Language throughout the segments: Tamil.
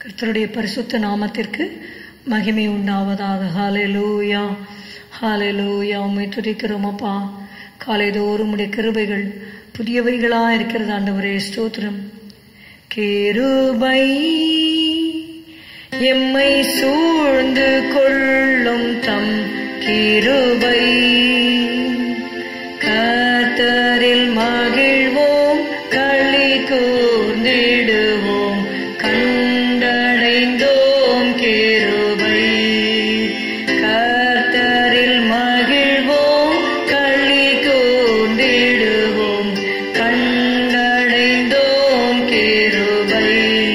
கர்த்தருடைய பரிசுத்த நாமத்திற்கு மகிமை உண்டாவதாக ஹalleluya ஹalleluya உம்மை துதிக்கிறோம் அப்பா காலைதோறும் உடைய கிருபைகள் புதியவைகளா இருக்கிறது ஆண்டவரே ஸ்தோத்திரம் கிருபை எம்மை சூழ்ந்து கொள்ளும் தம் கிருபை கர்த்தரில் மகிழ்வோம் களி கூர்ந்திடுவோம் கண்டடைந்தோம் கிருபை கர்த்தரில் மகிழ்வோம் களி கூர்ந்திடுவோம் கண்டடைந்தோம் கிருபை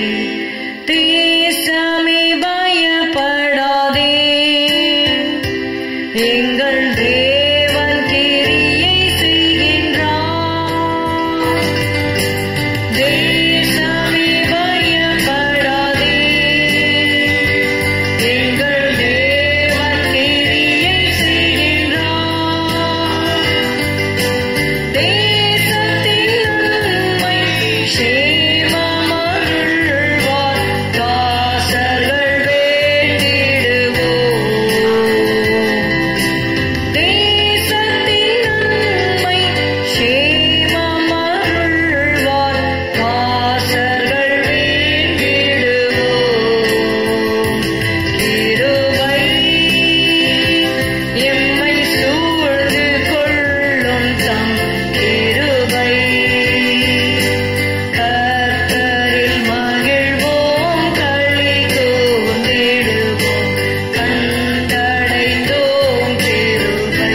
தேசமே பயப்படாதே எங்கள் தேவன் கிரியை செய்கின்றார் தேசமே பயப்படாதே எங்கள் தேவன் கிரியை செய்கின்றார் தேசத்தின் நன்மை சேமமருள்வார் தாசர்கள் வேண்டிடுவோம் தேசத்தின் நன்மை சேமமருள்வார் தாசர்கள் வேண்டிடுவோம் கிருபை எம்மை சூழ்ந்து கொள்ளும் தம் கிருபை கர்த்தரில் மகிழ்வோம் களி கூர்ந்திடுவோம் கண்டடைந்தோம் கிருபை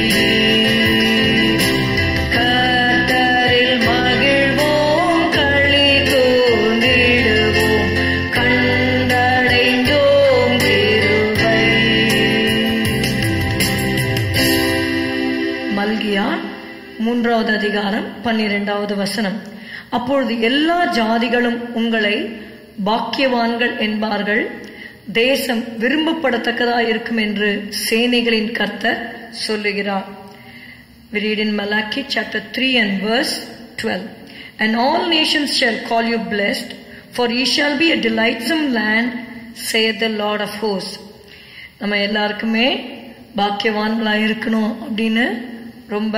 கர்த்தரில் மகிழ்வோம் களி கூர்ந்திடுவோம் கண்டடைந்தோம் கிருபை மல்கியா மூன்றாவது அதிகாரம் பன்னிரெண்டாவது வசனம் அப்பொழுது எல்லா ஜாதிகளும் உங்களை பாக்கியவான்கள் என்பார்கள் தேசம் விரும்பப்படத்தக்கதாய் இருக்கும் என்று சேனைகளின் கர்த்தர் சொல்லுகிறார் We read in Malachi chapter 3 and verse 12. And all nations shall call you blessed, for ye shall be a delightsome land, saith the Lord of hosts. நம்ம எல்லாருக்குமே பாக்கியவான்களா இருக்கணும் அப்படின்னு ரொம்ப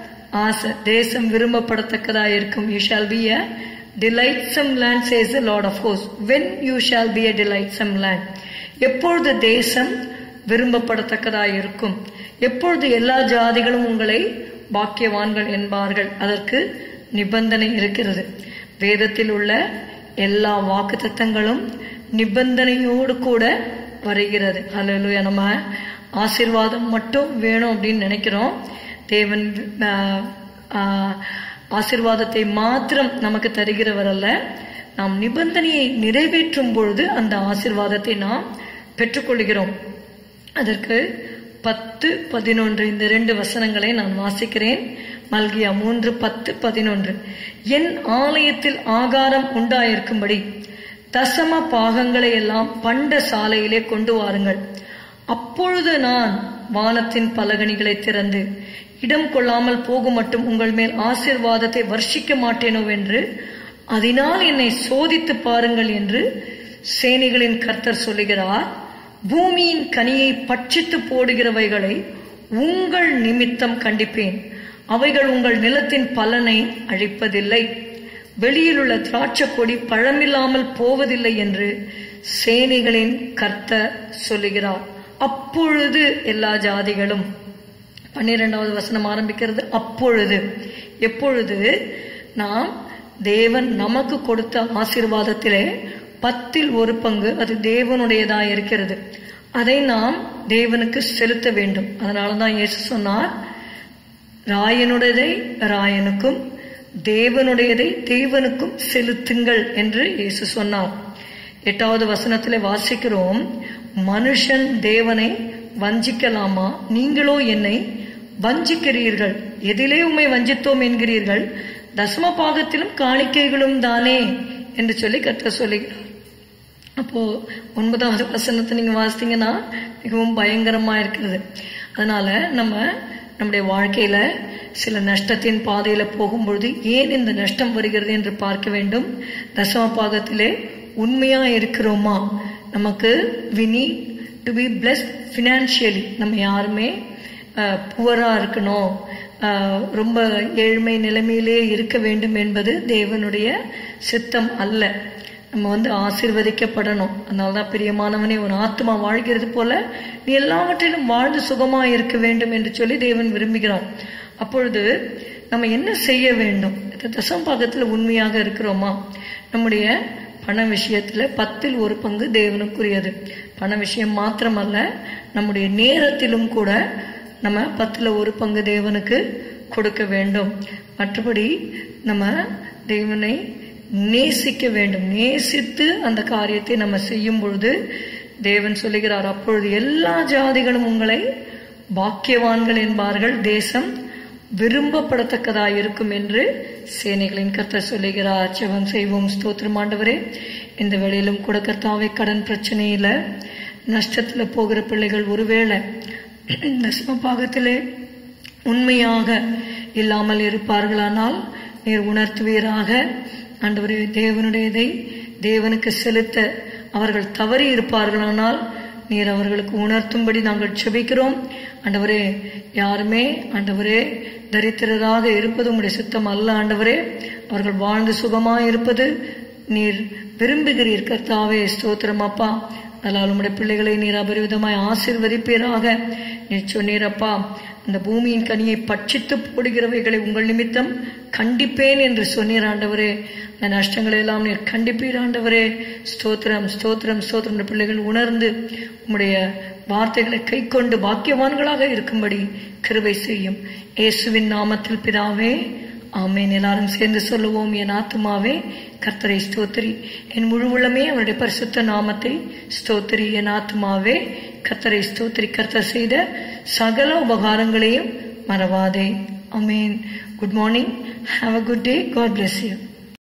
ஆசை தேசம் விரும்பப்படத்தக்கதா இருக்கும் you shall be a delightsome land saith the lord of ஹோஸ் when you shall be a delightsome land எப்பொழுது தேசம் விரும்பப்படத்தக்கதா இருக்கும் எப்பொழுது எல்லா ஜாதிகளும் உங்களை பாக்கியவான்கள் என்பார்கள் அதற்கு நிபந்தனை இருக்கிறது வேதத்தில் உள்ள எல்லா வாக்கு தத்தங்களும் நிபந்தனையோடு கூட வருகிறது அல்ல நம்ம ஆசீர்வாதம் மட்டும் வேணும் அப்படின்னு நினைக்கிறோம் தேவன் ஆஹ், ஆஹ், ஆசீர்வாதத்தை மாத்திரம் நமக்கு தருகிறவர் அல்ல நாம் நிபந்தனையை நிறைவேற்றும் பொழுது அந்த ஆசீர்வாதத்தை நாம் பெற்றுக்கொள்கிறோம் அதற்கு பத்து பதினொன்று இந்த ரெண்டு வசனங்களை நான் வாசிக்கிறேன் மல்கியா மூன்று பத்து பதினொன்று என் ஆலயத்தில் ஆகாரம் உண்டாயிருக்கும்படி தசம பாகங்களை எல்லாம் பண்ட சாலையிலே கொண்டு வாருங்கள் அப்பொழுது நான் வானத்தின் பலகணிகளை திறந்து இடம் கொள்ளாமல் போகும் மட்டும் உங்கள் மேல் ஆசீர்வாதத்தை வர்ஷிக்க மாட்டேனோ என்று அதனால் என்னை சோதித்து பாருங்கள் என்று சேனைகளின் கர்த்தர் சொல்லுகிறார் பூமியின் கனியை பட்சித்து போடுகிறவைகளை உங்கள் நிமித்தம் கண்டிப்பேன் அவைகள் உங்கள் நிலத்தின் பலனை அழிப்பதில்லை வெளியில் உள்ள திராட்சை கொடி பழமில்லாமல் போவதில்லை என்று சேனைகளின் கர்த்தர் சொல்லுகிறார் அப்பொழுது எல்லா ஜாதிகளும் பன்னிரெண்டாவது வசனம் ஆரம்பிக்கிறது அப்பொழுது எப்பொழுது நாம் தேவன் நமக்கு கொடுத்த ஆசீர்வாதத்திலே பத்தில் ஒரு பங்கு அது தேவனுடையதா இருக்கிறது அதை நாம் தேவனுக்கு செலுத்த வேண்டும் அதனாலதான் இயேசு சொன்னார் ராயனுடையதை ராயனுக்கும் தேவனுடையதை தேவனுக்கும் செலுத்துங்கள் என்று இயேசு சொன்னார் எட்டாவது வசனத்திலே வாசிக்கிறோம் மனுஷன் தேவனை வஞ்சிக்கலாமா நீங்களோ என்னை வஞ்சிக்கிறீர்கள் எதிலே உம்மை வஞ்சித்தோம் என்கிறீர்கள் தசம பாகத்திலும் காணிக்கைகளும் தானே என்று சொல்லி கத்த சொல்லுகிறார் அப்போ ஒன்பதாவது வசனத்தை நீங்க வாசித்தீங்கன்னா மிகவும் பயங்கரமா இருக்கிறது அதனால நம்ம நம்முடைய வாழ்க்கையில சில நஷ்டத்தின் பாதையில போகும்பொழுது ஏன் இந்த நஷ்டம் வருகிறது என்று பார்க்க வேண்டும் தசம பாகத்திலே உண்மையா இருக்கிறோமா நமக்கு we need to be blessed financially நம்ம யாருமே புவரா இருக்கணும் அஹ், ரொம்ப ஏழ்மை நிலைமையிலே இருக்க வேண்டும் என்பது தேவனுடைய சித்தம் அல்ல நம்ம வந்து ஆசீர்வதிக்கப்படணும் அதனாலதான் பிரியமானவனே ஒரு ஆத்மா வாழ்கிறது போல நீ எல்லாவற்றிலும் வாழ்ந்து சுகமா இருக்க வேண்டும் என்று சொல்லி தேவன் விரும்புகிறான் அப்பொழுது நம்ம என்ன செய்ய வேண்டும் இந்த தசம் பாகத்துல உண்மையாக இருக்கிறோமா நம்முடைய பண விஷயத்துல பத்தில் ஒரு பங்கு தேவனுக்குரியது பண விஷயம் மாத்திரமல்ல நம்முடைய நேரத்திலும் கூட நம்ம பத்துல ஒரு பங்கு தேவனுக்கு கொடுக்க வேண்டும் மற்றபடி நம்ம தேவனை நேசிக்க வேண்டும் நேசித்து அந்த காரியத்தை நம்ம செய்யும் பொழுது தேவன் சொல்லுகிறார் அப்பொழுது எல்லா ஜாதிகளும் உங்களை பாக்கியவான்கள் என்பார்கள் தேசம் விரும்பப்படத்தக்கதாய் இருக்கும் என்று சேனைகளின் கர்த்தர் சொல்லுகிறார் ஜெபம் செய்வோம் ஸ்தோத்திரம் ஆண்டவரே இந்த வேளையிலும் கூட கர்த்தாவை கடன் பிரச்சனையில நஷ்டத்துல போகிற பிள்ளைகள் ஒருவேளை தசம பாகத்திலே உண்மையாக இல்லாமல் இருப்பார்களானால் நீர் உணர்த்துவீராக ஆண்டவரே தேவனுடையதை தேவனுக்கு செலுத்த அவர்கள் தவறி இருப்பார்களானால் நீர் அவர்களுக்கு உணர்த்தும்படி நாங்கள் செபிக்கிறோம் ஆண்டவரே யாருமே ஆண்டவரே தரித்திரராக இருப்பது உம்முடைய சித்தம் அல்ல ஆண்டவரே அவர்கள் வாழ்ந்து சுகமாய் இருப்பது நீர் விரும்புகிறீர் கர்த்தாவே ஸ்தோத்திரம் அப்பா அதனால் உம்முடைய பிள்ளைகளை நீர் அபரிவிதமாய் ஆசீர்வதிப்பீராக நீர் சொன்னீரப்பா அந்த பூமியின் கனியை பட்சித்து போடுகிறவைகளை உங்கள் நிமித்தம் கண்டிப்பேன் என்று சொன்னீர் ஆண்டவரே அந்த நஷ்டங்களை எல்லாம் நீர் கண்டிப்பீர் ஆண்டவரே ஸ்தோத்திரம் ஸ்தோத்திரம் ஸ்தோத்திரம் இந்த பிள்ளைகள் உணர்ந்து உம்முடைய வார்த்தைகளை கை கொண்டு பாக்கியவான்களாக இருக்கும்படி கிருபை செய்யும் இயேசுவின் நாமத்தில் பிதாவே ஆமேன் எல்லாரும் சேர்ந்து சொல்லுவோம் என் ஆத்துமாவே கர்த்தரை ஸ்தோத்திரி என் முழு உள்ளமே அவருடைய பரிசுத்த நாமத்தை ஸ்தோத்திரி என் ஆத்துமாவே கர்த்தரை ஸ்தோத்திரி கர்த்தர் செய்த சகல உபகாரங்களையும் மறவாதே amen good morning have a good day God bless you